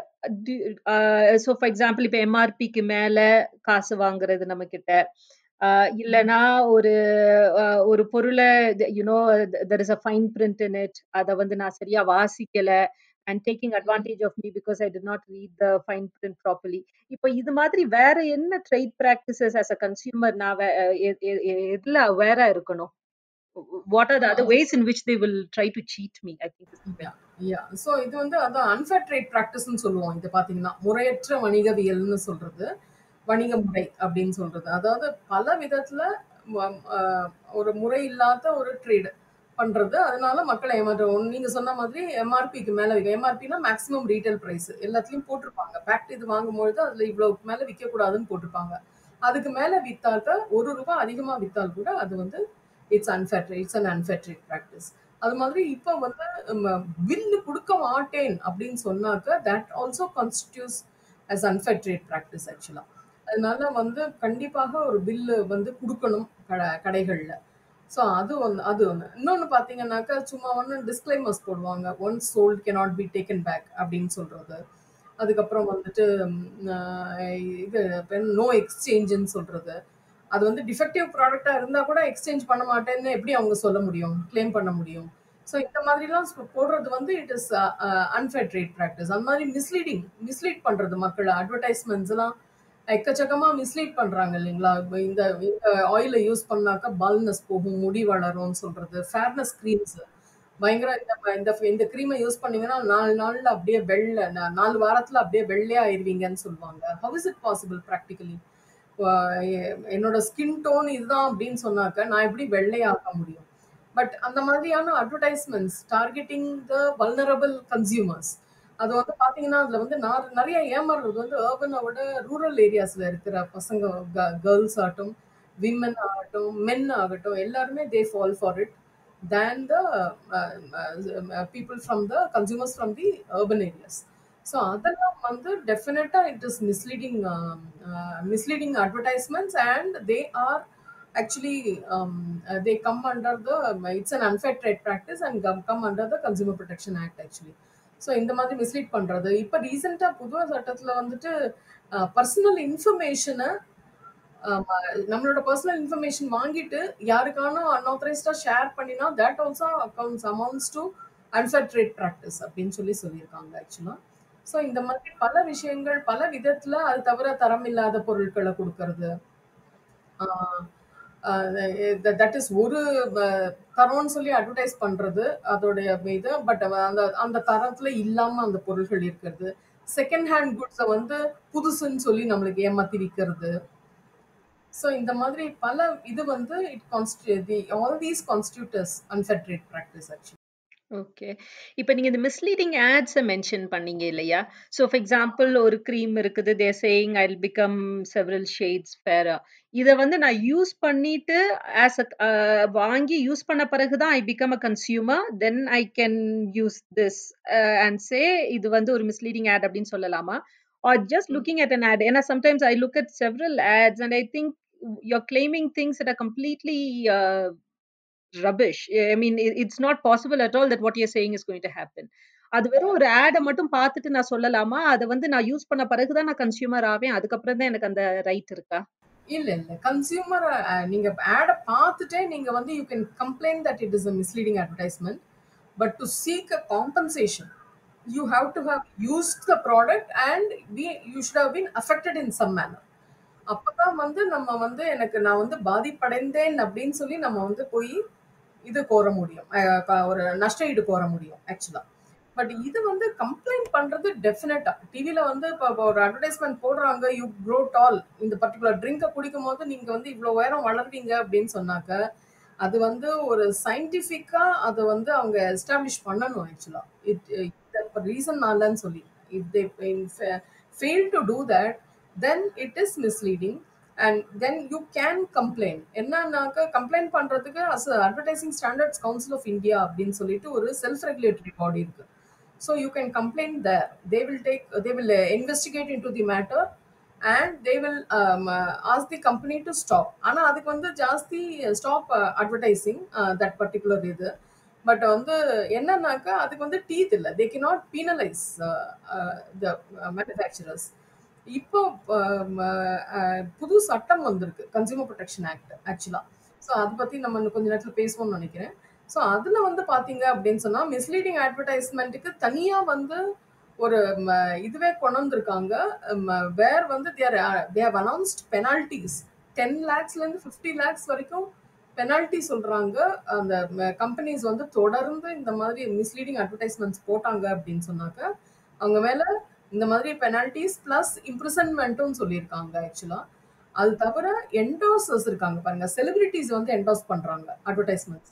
ஸோ ஃபார் எக்ஸாம்பிள் இப்போ எம்ஆர்பிக்கு மேல காசு வாங்குறது நம்ம கிட்ட ஆஹ் இல்லனா ஒரு ஆஹ் ஒரு பொருளை you know there is a fine print in it அதை வந்து நான் சரியா வாசிக்கல and taking advantage of me because I did not read the fine print properly இப்போ இது மாதிரி வேற என்ன trade practices as a consumer நான் வே- எ- எ- எ- எதுல அவேரா இருக்கணும் what are the other ways in which they will try to cheat me I think yeah yeah so இது வந்து அதான் அன்ஃபேர் ட்ரேட் ப்ராக்டிஸ்னு சொல்லுவோம் இது பார்த்தீங்கன்னா முறையற்ற வணிகவியல்னு சொல்றது வணிக முறை அப்படின்னு சொல்றது அதாவது பல விதத்துல ம- ஆஹ் ஒரு முறை இல்லாத ஒரு ட்ரேடு பண்றது அதனால மக்களை ஏமாற்றம் நீங்க சொன்ன மாதிரி எம்ஆர்பிக்கு மேல விற்க எம்ஆர்பினா மேக்ஸிமம் ரீட்டைல் பிரைஸ் எல்லாத்துலயும் போட்டிருப்பாங்க பேக்ட் இது வாங்கும்பொழுது அதுல இவ்வளவுக்கு மேல விற்க கூடாதுன்னு போட்டிருப்பாங்க அதுக்கு மேல வித்தாக்க ஒரு ரூபாய் அதிகமா வித்தால் கூட அது வந்து it's unfair it's un unfair trade practice அது மாதிரி இப்போ வந்து பில்லு கொடுக்க மாட்டேன் அப்படின்னு சொன்னாக்க that also constitutes as unfair trade practice ஆக்சுவலாக அதனால வந்து கண்டிப்பாக ஒரு பில்லு வந்து கொடுக்கணும் கடை கடைகளில் ஸோ அது ஒன்று அது ஒன்று இன்னொன்று பார்த்தீங்கன்னாக்கா சும்மா ஒன்று டிஸ்க்ளைமர்ஸ் போடுவாங்க once sold cannot be taken back அப்படின்னு சொல்கிறது அதுக்கப்புறம் வந்துட்டு ம், ஆஹ் இது நோ எக்ஸ்சேஞ்சுன்னு சொல்கிறது அது வந்து டிஃபெக்டிவ் ப்ராடக்டாக இருந்தால் கூட எக்ஸ்சேஞ்ச் பண்ண மாட்டேன்னு எப்படி அவங்க சொல்ல முடியும் க்ளைம் பண்ண முடியும் ஸோ இந்த மாதிரிலாம் சொ- போடுறது வந்து it is unfair trade practice அந்த மாதிரி மிஸ்லீடிங் மிஸ்லீட் பண்ணுறது மக்கள் அட்வர்டைஸ்மெண்ட்ஸ் எல்லாம் எக்கச்சக்கமா மிஸ்லீட் பண்றாங்க இல்லைங்களா இப்ப இந்த இந்த ஆயிலை யூஸ் பண்ணாக்க பால்னஸ் போகும் முடி வளரும்னு சொல்றது ஃபேர்னஸ் க்ரீம்ஸ் பயங்கர இந்த இந்த இந்த க்ரீமை யூஸ் பண்ணீங்கன்னா நாலு நாள்ல அப்படியே வெள்ளை நா- நாலு வாரத்துல அப்படியே வெள்ளையா ஆயிருவீங்கன்னு சொல்லுவாங்க how is it possible practically என்னோட ஸ்கின் டோன் இதுதான் அப்படின்னு சொன்னாக்க நான் எப்படி வெள்ளையாக முடியும் பட் அந்த மாதிரியான advertisements targeting the vulnerable consumers அது வந்து பாத்தீங்கன்னா அதுல வந்து நான் நிறைய ஏமாறுறது வந்து ஏர்பனை விட ரூரல் ஏரியாஸ்ல இருக்கிற பசங்க கேர்ள்ஸ் ஆகட்டும் விமன் ஆகட்டும் மென் ஆகட்டும் எல்லாருமே they fall for it then the people from the consumers from the urban areas so அதெல்லாம் வந்து டெஃபினட்டாக it is misleading misleading advertisements and they are actually um, uh, they come under the it's an unfair trade practice and come, come under the consumer protection act actually so இந்த மாதிரி mislead பண்றது இப்போ ரீசெண்டாக புதுவ சட்டத்துல வந்துட்டு personal இன்ஃபர்மேஷனை நம்மளோட personal information வாங்கிட்டு யாருக்கான அன்ஆத்தரைஸ்டா ஷேர் பண்ணினா that also accounts amounts to unfair trade practice அப்படின்னு சொல்லி சொல்லியிருக்காங்க ஆக்சுவலாக ஸோ இந்த மாதிரி பல விஷயங்கள் பல விதத்துல அது தவிர தரம் இல்லாத பொருட்களை கொடுக்கறது தட் இஸ் ஒரு அஹ், தரம்னு சொல்லி அட்வர்டைஸ் பண்றது அதோடைய இது பட் அந்த அந்த தரத்துல இல்லாம அந்த பொருள்கள் இருக்கிறது செகண்ட் ஹேண்ட் குட்ஸை வந்து புதுசுன்னு சொல்லி நம்மளுக்கு ஏமாத்தி விற்கிறது ஸோ இந்த மாதிரி பல இது வந்து it constitute the all these constitutes unfair trade practice actually okay இப்போ நீங்க இந்த மிஸ்லீடிங் ஆட்ஸை மென்ஷன் பண்ணீங்க இல்லையா ஸோ ஃபார் எக்ஸாம்பிள் ஒரு க்ரீம் இருக்குது they saying I become several shades ஃபேரா இதை வந்து நான் யூஸ் பண்ணிட்டு ஆஸ் அ வாங்கி யூஸ் பண்ண பிறகு தான் I become a consumer then I can use this and say இது வந்து ஒரு மிஸ்லீடிங் ஆட் அப்படின்னு சொல்லலாமா or just looking at an ad ஏன்னா sometimes I look at several ads and I think you're claiming things that are completely uh, rubbish. I mean, it- it's not possible at all that what you're saying is going to happen. அது வெறும் ஒரு ஆடை மட்டும் பார்த்துட்டு நான் சொல்லலாமா அதை வந்து நான் யூஸ் பண்ண பிறகுதான் நான் கன்சியூமர் ஆவேன் அதுக்கப்புறம் தான் எனக்கு அந்த ரைட் இருக்கா இல்ல இல்ல கன்சியூமர் நீங்க ஆட பார்த்துட்டே நீங்க வந்து you can complaint that it is a misleading advertisement but to seek a compensation you have to have used the product and be you should have been affected in some manner அப்பதான் வந்து நம்ம வந்து எனக்கு நான் வந்து பாதிப்படைந்தேன் அப்படின்னு சொல்லி நம்ம வந்து போய் இது கோர முடியும் அஹ் க- ஒரு நஷ்ட ஈடு கோர முடியும் ஆக்சுவலா பட் இது வந்து கம்ப்ளைண்ட் பண்றது டெஃபினட்டா டிவில வந்து இப்போ ஒரு அட்வர்டைஸ்மெண்ட் போடுறாங்க யூ க்ரோ டால் இந்த பர்டிகுலர் ட்ரிங்கை குடிக்கும் போது நீங்க வந்து இவ்வளவு உயரம் வளர்வீங்க அப்படின்னு சொன்னாக்க அது வந்து ஒரு சயின்டிஃபிக்கா அதை வந்து அவங்க எஸ்டாப்ளிஷ் பண்ணணும் ஆக்சுவலா இட் ரீசன்னாலன்னு சொல்லி if they fail to do that then it is misleading and then you can complaint என்னன்னாக்க கம்ப்ளைண்ட் பண்றதுக்கு as advertising standards council of India அப்படின்னு சொல்லிட்டு ஒரு செல்ஃப் ரெகுலேட்டரி பாடி இருக்கு so you can complaint there they will take they will investigate in to the matter and they will ask the company to stop ஆனால் அதுக்கு வந்து ஜாஸ்தி stop advertising that particular இது but வந்து என்னன்னாக்கா அதுக்கு வந்து டீத் இல்லை they can not penalise the manufacturers இப்போ ஆம், அஹ், புது சட்டம் வந்திருக்கு கன்சியூமர் ப்ரொடெக்ஷன் ஆக்ட் ஆக்சுவலா ஸோ அதை பத்தி நம்ம இன்னும் கொஞ்ச நேரத்தில் பேசுவோம்னு நினைக்கிறேன் ஸோ அதுல வந்து பாத்தீங்க அப்படின்னு சொன்னா மிஸ்லீடிங் அட்வர்டைஸ்மெண்ட்டுக்கு தனியா வந்து ஒரு ம, இதுவே கொண்டு வந்திருக்காங்க வேர் வந்து there they have announced penalties ten லேக்ஸ்லேருந்து ஃபிஃப்டி லேக்ஸ் வரைக்கும் பெனால்ட்டி சொல்றாங்க அந்த கம்பெனிஸ் வந்து தொடர்ந்து இந்த மாதிரி மிஸ்லீடிங் அட்வர்டைஸ்மெண்ட்ஸ் போட்டாங்க அப்படின்னு சொன்னாக்க அவங்க மேல இந்த மாதிரி பெனால்டிஸ் பிளஸ் இம்ப்ரிசன்மெண்ட்டும் சொல்லியிருக்காங்க ஆக்சுவலா அது தவிர என்டோர்சர்ஸ் இருக்காங்க பாருங்க செலிபிரிட்டிஸ் வந்து என்டோர்ஸ் பண்றாங்க அட்வர்டைஸ்மெண்ட்ஸ்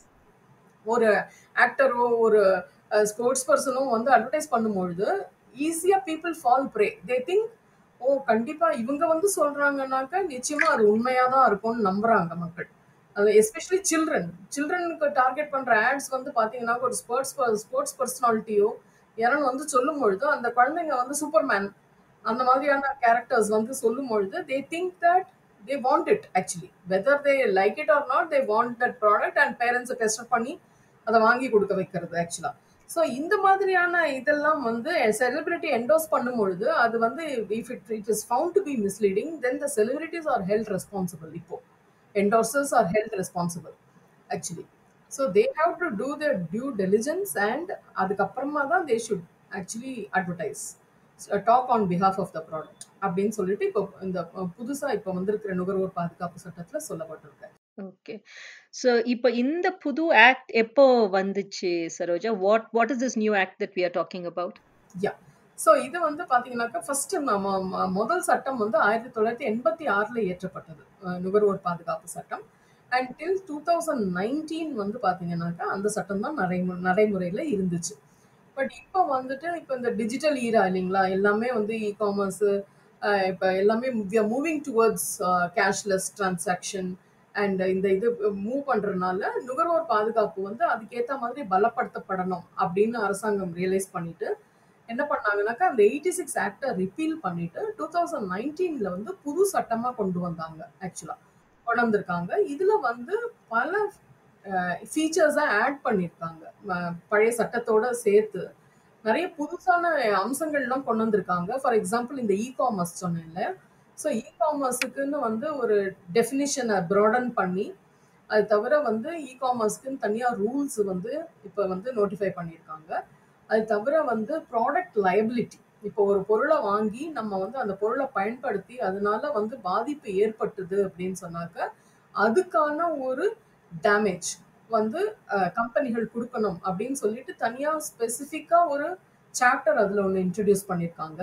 ஒரு ஆக்டரோ ஒரு ஸ்போர்ட்ஸ் பர்சனோ வந்து அட்வர்டைஸ் பண்ணும்பொழுது ஈஸியா people fall prey they think oh கண்டிப்பா இவங்க வந்து சொல்றாங்கன்னாக்க நிச்சயமா அது உண்மையா தான் இருக்கும்னு நம்புறாங்க மக்கள் அது எஸ்பெஷலி சில்ட்ரன் சில்ட்ரனுக்கு டார்கெட் பண்ற ஆட்ஸ் வந்து பாத்தீங்கன்னா ஒரு ஸ்போர்ட்ஸ் ஸ்போர்ட்ஸ் பர்சனாலிட்டியோ யாரும் வந்து சொல்லும் பொழுது அந்த குழந்தைங்க வந்து சூப்பர்மேன் அந்த மாதிரியான கேரக்டர்ஸ் வந்து சொல்லும் பொழுது they think that they want it actually whether they like it or not they want that product and பேரண்ட்ஸை டெஸ்ட் பண்ணி அதை வாங்கி கொடுக்க வைக்கிறது ஆக்சுவலா ஸோ இந்த மாதிரியான இதெல்லாம் வந்து செலிபிரிட்டி என்டோஸ் பண்ணும் பொழுது அது வந்து if it it is found to be misleading then the celebrities are held responsible இப்போ endorsers are held responsible actually so they have to do the due diligence and அதுக்கப்புறமா தான் they should actually advertise talk on behalf of the product அப்படின்னு சொல்லிட்டு இப்போ இந்த புதுசா இப்போ வந்திருக்கிற நுகர்வோர் பாதுகாப்பு சட்டத்துல சொல்லப்பட்டிருக்கு ஓகே. ஸோ இப்ப இந்த புது ஆக்ட் எப்போ வந்துச்சு Saroja? What what is this new act that we are talking about? Yeah so இது வந்து பாத்தீங்கன்னாக்கா ஃபர்ஸ்ட் நம்ம ம- முதல் சட்டம் வந்து ஆயிரத்தி தொள்ளாயிரத்தி எண்பத்தி ஆறுல இயற்றப்பட்டது அஹ் நுகர்வோர் பாதுகாப்பு சட்டம் and till two thousand nineteen வந்து பாத்தீங்கன்னாக்கா அந்த சட்டம் தான் நடைமு நடைமுறையில இருந்துச்சு பட் இப்போ வந்துட்டு இப்போ இந்த டிஜிட்டல் ஈரா இல்லைங்களா எல்லாமே வந்து இ காமர்ஸ் இப்போ எல்லாமே moving towards cashless transaction and இந்த இது மூவ் பண்றதுனால நுகர்வோர் பாதுகாப்பு வந்து அதுக்கேற்ற மாதிரி பலப்படுத்தப்படணும் அப்படின்னு அரசாங்கம் ரியலைஸ் பண்ணிட்டு என்ன பண்ணாங்கன்னாக்கா அந்த எயிட்டி சிக்ஸ் ஆக்டை ரிப்பீல் பண்ணிட்டு டூ தௌசண்ட் நைன்டீன்ல வந்து புது சட்டமா கொண்டு வந்தாங்க ஆக்சுவலா கொண்டு வந்திருக்காங்க இதுல வந்து பல ஃபீச்சர்ஸை ஆட் பண்ணியிருக்காங்க ம- பழைய சட்டத்தோட சேர்த்து நிறைய புதுசான அம்சங்கள்லாம் கொண்டு வந்திருக்காங்க ஃபார் எக்ஸாம்பிள் இந்த இ காமர்ஸ் சொன்னேன்ல ஸோ இ காமர்ஸுக்குன்னு வந்து ஒரு டெஃபினிஷனை ப்ராடன் பண்ணி அது தவிர வந்து இ காமர்ஸ்க்குன்னு தனியாக ரூல்ஸ் வந்து இப்போ வந்து நோட்டிஃபை பண்ணியிருக்காங்க அது தவிர வந்து ப்ராடக்ட் லயபிலிட்டி இப்போ ஒரு பொருளை வாங்கி நம்ம வந்து அந்த பொருளை பயன்படுத்தி அதனால வந்து பாதிப்பு ஏற்பட்டுது அப்படின்னு சொன்னாக்க அதுக்கான ஒரு டேமேஜ் வந்து அஹ், கம்பெனிகள் கொடுக்கணும் அப்படின்னு சொல்லிட்டு தனியா ஸ்பெசிஃபிக்கா ஒரு சாப்டர் அதுல ஒன்று இன்ட்ரடியூஸ் பண்ணியிருக்காங்க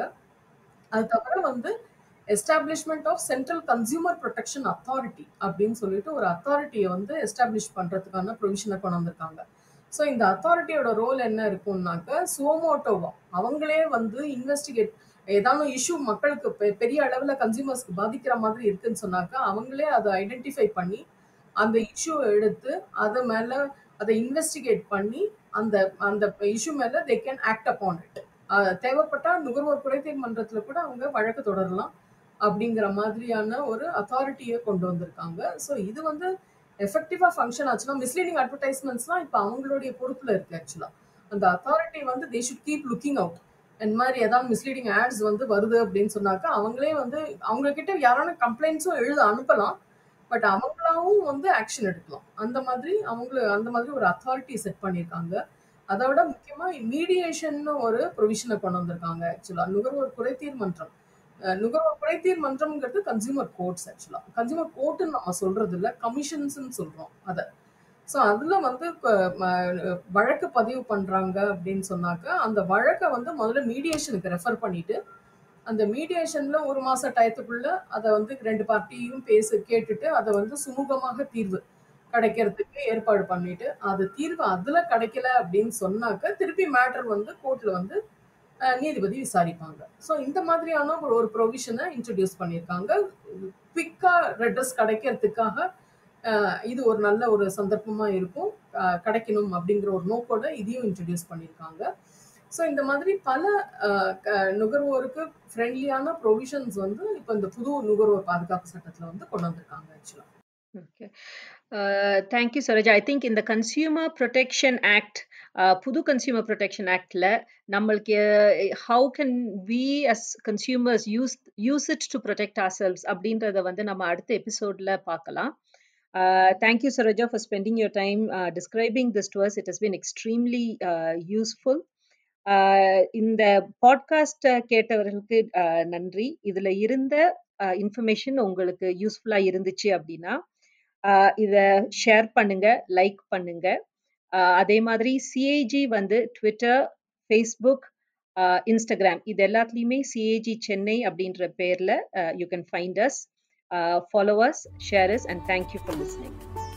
அது தவிர வந்து establishment of central consumer protection authority அப்படின்னு சொல்லிட்டு ஒரு அத்தாரிட்டியை வந்து எஸ்டாப்ளிஷ் பண்றதுக்கான ப்ரொவிஷனை கொண்டு வந்திருக்காங்க ஸோ இந்த அத்தாரிட்டியோட ரோல் என்ன இருக்கும்னாக்க சுவமோட்டோவா அவங்களே வந்து இன்வெஸ்டிகேட் ஏதாவது இஷ்யூ மக்களுக்கு பெ- பெரிய அளவில் கன்சியூமர்ஸ்க்கு பாதிக்கிற மாதிரி இருக்குன்னு சொன்னாக்க அவங்களே அதை ஐடென்டிஃபை பண்ணி அந்த இஷ்யூ எடுத்து அதை மேல அதை இன்வெஸ்டிகேட் பண்ணி அந்த அந்த இஷ்யூ மேல they can act upon it தேவைப்பட்டா நுகர்வோர் குறைதீர் மன்றத்துல கூட அவங்க வழக்கு தொடரலாம் அப்படிங்கிற மாதிரியான ஒரு அத்தாரிட்டியை கொண்டு வந்திருக்காங்க ஸோ இது வந்து எஃபெக்டிவா ஃபங்க்ஷன் ஆச்சுன்னா மிஸ்லீடிங் அட்வர்டைஸ்மெண்ட்ஸ்லாம் இப்போ அவங்களுடைய பொறுப்புல இருக்கு ஆக்சுவலா அந்த அத்தாரிட்டி வந்து they should keep looking out இந்த மாதிரி ஏதாவது மிஸ்லீடிங் ஆட்ஸ் வந்து வருது அப்படின்னு சொன்னாக்கா அவங்களே வந்து அவங்க கிட்ட யாரான கம்ப்ளைண்ட்ஸும் எழுத அனுப்பலாம் பட் அவங்களாவும் வந்து ஆக்ஷன் எடுக்கலாம் அந்த மாதிரி அவங்கள அந்த மாதிரி ஒரு அத்தாரிட்டி செட் பண்ணியிருக்காங்க அதை விட முக்கியமா மீடியேஷன் ஒரு ப்ரொவிஷனை கொண்டு வந்திருக்காங்க ஆக்சுவலா நுகர்வோர் குறைதீர் மன்றம் அஹ் நுகர்வோர் குறைதீர் மன்றம்ங்கிறது கன்சியூமர் கோர்ட்ஸ் ஆக்சுவலா கன்சியூமர் கோர்ட்டுன்னு நம்ம சொல்றது இல்ல கமிஷன்ஸ்னு சொல்றோம் அதை ஸோ அதுல வந்து இப்ப, ம- வழக்கு பதிவு பண்றாங்க அப்படின்னு சொன்னாக்க அந்த வழக்கை வந்து முதல்ல மீடியேஷனுக்கு ரெஃபர் பண்ணிட்டு அந்த மீடியேஷன்ல ஒரு மாச டயத்துக்குள்ள அதை வந்து ரெண்டு பார்ட்டியும் பேச கேட்டுட்டு அதை வந்து சுமூகமாக தீர்வு கிடைக்கிறதுக்கு ஏற்பாடு பண்ணிட்டு அது தீர்வு அதுல கிடைக்கல அப்படின்னு சொன்னாக்க திருப்பி மேட்டர் வந்து கோர்ட்ல வந்து அஹ், நீதிபதி விசாரிப்பாங்க ஸோ இந்த மாதிரியான ஒரு ஒரு ப்ரொவிஷனை இன்ட்ரடியூஸ் பண்ணியிருக்காங்க குவிக்கா ரெட்ரஸ் கிடைக்கிறதுக்காக அஹ், இது ஒரு நல்ல ஒரு சந்தர்ப்பமா இருக்கும் அஹ், கிடைக்கணும் அப்படிங்கிற ஒரு நோக்கோட இதையும் இன்ட்ரடியூஸ் பண்ணியிருக்காங்க ஸோ இந்த மாதிரி பல அஹ், க- நுகர்வோருக்கு ஃப்ரெண்ட்லியான ப்ரொவிஷன்ஸ் வந்து இப்போ இந்த புது நுகர்வோர் பாதுகாப்பு சட்டத்தில் வந்து கொண்டு வந்திருக்காங்க ஆக்சுவலாக okay thank you Saroja I think இந்த கன்சியூமர் ப்ரொடெக்ஷன் ஆக்ட் புது கன்சியூமர் ப்ரொடெக்ஷன் ஆக்டில் நம்மளுக்கு how can we as consumers use use it to protect ourselves அப்படின்றத வந்து நம்ம அடுத்த எபிசோடில் பார்க்கலாம் Uh, thank you, Saraja, for spending your time uh, describing this to us. It has been extremely uh, useful. இந்த podcast கேட்டவர்களுக்கு நன்றி இதுல இருந்த இன்ஃபர்மேஷன் உங்களுக்கு யூஸ்ஃபுல்லா இருந்துச்சு அப்படின்னா இதை ஷேர் பண்ணுங்க லைக் பண்ணுங்க அதே மாதிரி சிஏஜி வந்து ட்விட்டர் ஃபேஸ்புக் இன்ஸ்டாகிராம் இது எல்லாத்துலேயுமே சிஏஜி சென்னை அப்படின்ற பேர்ல you can find us Uh, follow us, share us, and thank you for listening.